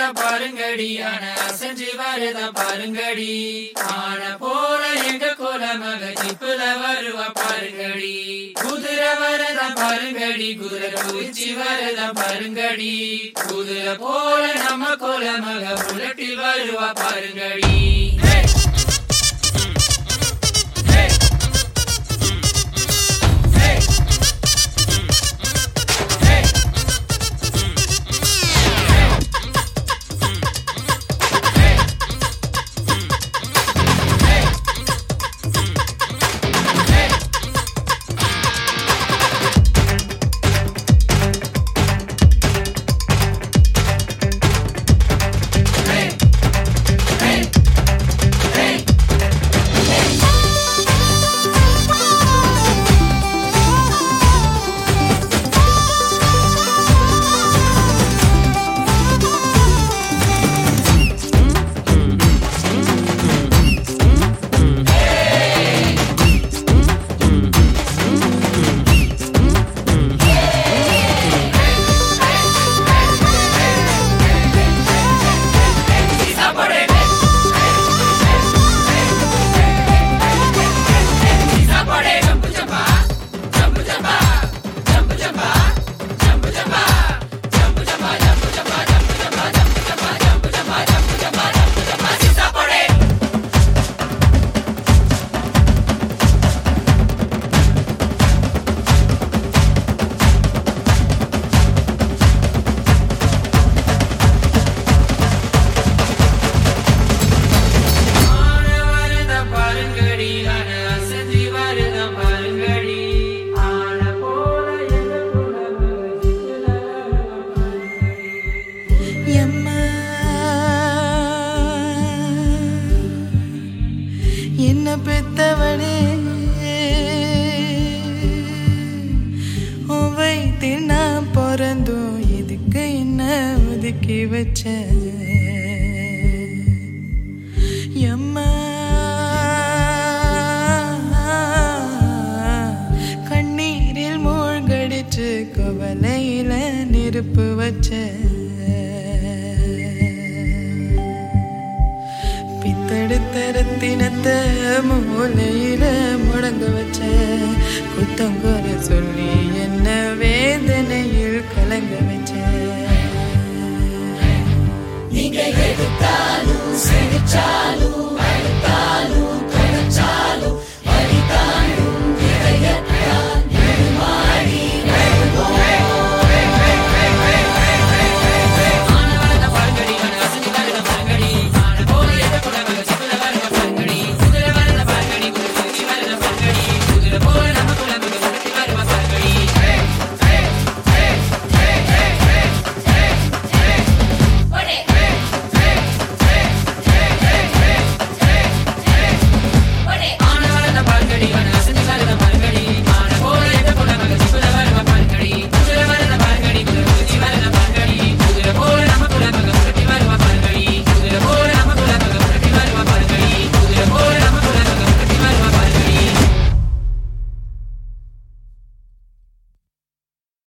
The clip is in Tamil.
வருத பாருங்கடி ஆன அசைஞ்சு வருத பாருங்கடி ஆன போல எங்க கோல மக ஜிப்புல வருவா பாருங்கடி குதிரை வரத பாருங்கடி குதிரை குச்சி வரத பாருங்கடி குதிரை போல நம்ம கோல மக புலட்டில் வருவா பாருங்கடி Hey! Hey! Hey! Hey! ஆன வருத பாருங்கடி ஆன அசைஞ்சு வருத பாருங்கடி ஆன போல எங்க கூட மக ஜிப்புல வருவா பாருங்கடி எம்மா என்ன பெத்தவனே உன் வயிற்றில் நான் பிறந்தோம் இதுக்கு என்ன ஒதுக்கி வச்ச எம்மா கண்ணீரில் மூழ்கடிச்சு கவலையில நெருப்பு வச்ச பித்தெடுத்த ரத்தினத்தை மூலையில முடங்க வச்ச குத்தங்குற சொல்லி என்ன வேதனையில் கலங்க வச்ச